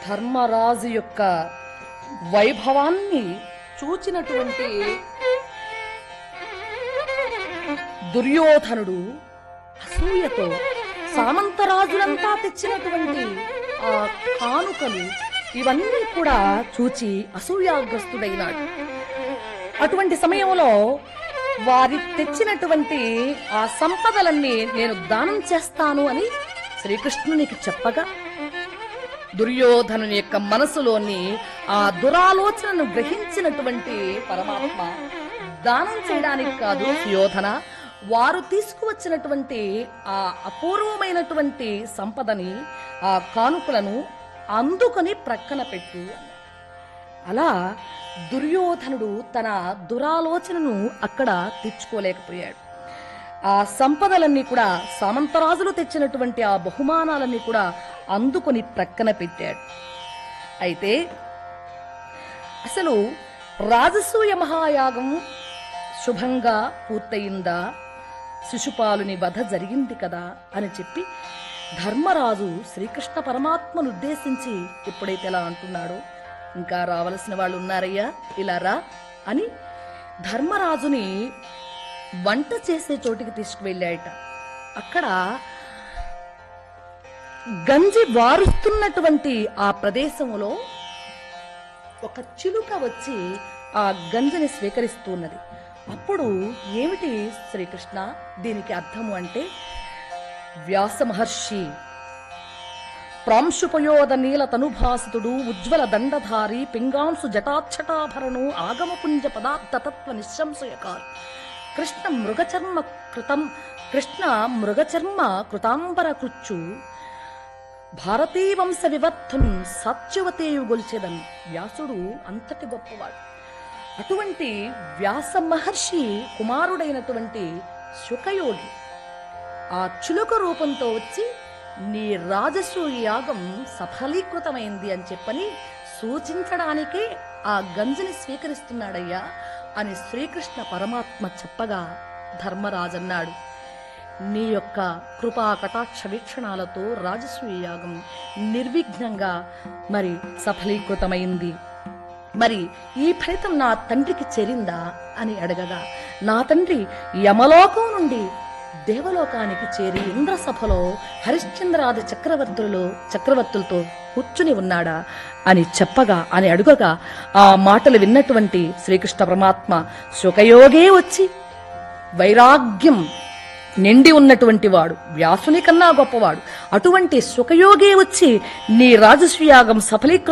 ధర్మరాజు యొక్క వైభవాన్ని చూచినటువంటి దుర్యోధనుడు అసూయతో సామంతరాజులంతా తెచ్చినటువంటి ఆ కానుకలు ఇవన్నీ కూడా చూచి అసూయాగ్రస్తుడైనాడు అటువంటి సమయంలో వారి తెచ్చినటువంటి ఆ సంపదలన్నీ నేను దానం చేస్తాను అని శ్రీకృష్ణునికి చెప్పగా దుర్యోధనుని యొక్క మనసులోని ఆ దురాలోచనను గ్రహించినటువంటి పరమాత్మ దానం చేయడానికి కాదు సుయోధన వారు తీసుకువచ్చినటువంటి ఆ అపూర్వమైనటువంటి సంపదని ఆ కానుకలను అందుకొని ప్రక్కన పెట్టు అన్నాడు. అలా దుర్యోధనుడు తన దురాలోచనను అక్కడ తెచ్చుకోలేకపోయాడు ఆ సంపదలన్నీ కూడా సామంతరాజులు తెచ్చినటువంటి ఆ బహుమానాలన్నీ కూడా అందుకొని ప్రక్కన పెట్టాడు అయితే అసలు రాజసూయ మహాయాగం శుభంగా పూర్తయిందా శిశుపాలుని వధ జరిగింది కదా అని చెప్పి ధర్మరాజు శ్రీకృష్ణ పరమాత్మను ఉద్దేశించి ఎప్పుడైతే ఎలా అంటున్నాడో ఇంకా రావలసిన వాళ్ళు ఉన్నారయ్యా ఇలా రా అని ధర్మరాజుని వంట చేసే చోటికి తీసుకువెళ్ళాయట అక్కడ గంజి వారుస్తున్నటువంటి ఆ ప్రదేశములో ఒక చిలుక వచ్చి ఆ గంజిని స్వీకరిస్తున్నది అప్పుడు ఏమిటి శ్రీకృష్ణ దీనికి అర్థము అంటే వ్యాస మహర్షి ప్రాంశుపయోద నీల తనుభాసితుడు ఉజ్వల దండధారి పింగాంసు జటాక్షటాభరణు ఆగమపుంజ పదార్థ తత్వ నిశంశయకారు కృష్ణ మృగచర్మ కృతం కృష్ణ మృగచర్మ కృతాంబర కృచ్చు భారతీ వంశ వివర్ధన్ సత్యవతేయు గొల్చెదన్ వ్యాసుడు అంతటి గొప్పవాడు అటువంటి వ్యాస మహర్షి కుమారుడైనటువంటి శుకయోగి ఆ చులుక రూపంతో వచ్చి నీ రాజసూయ యాగం సఫలీకృతమైంది అని చెప్పని సూచించడానికే ఆ గంజిని స్వీకరిస్తున్నాడయ్యా అని శ్రీకృష్ణ పరమాత్మ చెప్పగా ధర్మరాజన్నాడు నీ యొక్క కృపా కటాక్ష వీక్షణాలతో రాజసూయ యాగం నిర్విఘ్నంగా మరి సఫలీకృతమైంది మరి ఈ ఫలితం నా తండ్రికి చేరిందా అని అడగగా నా తండ్రి యమలోకం నుండి దేవలోకానికి చేరి ఇంద్రసభలో హరిశ్చంద్రాది చక్రవర్తులలో చక్రవర్తులతో కూర్చుని ఉన్నాడా అని చెప్పగా అని అడుగగా ఆ మాటలు విన్నటువంటి శ్రీకృష్ణ పరమాత్మ సుఖయోగే వచ్చి వైరాగ్యం నిండి ఉన్నటువంటి వాడు వ్యాసుని కన్నా గొప్పవాడు అటువంటి సుఖయోగే వచ్చి నీ రాజస్వయాగం సఫలీకృతం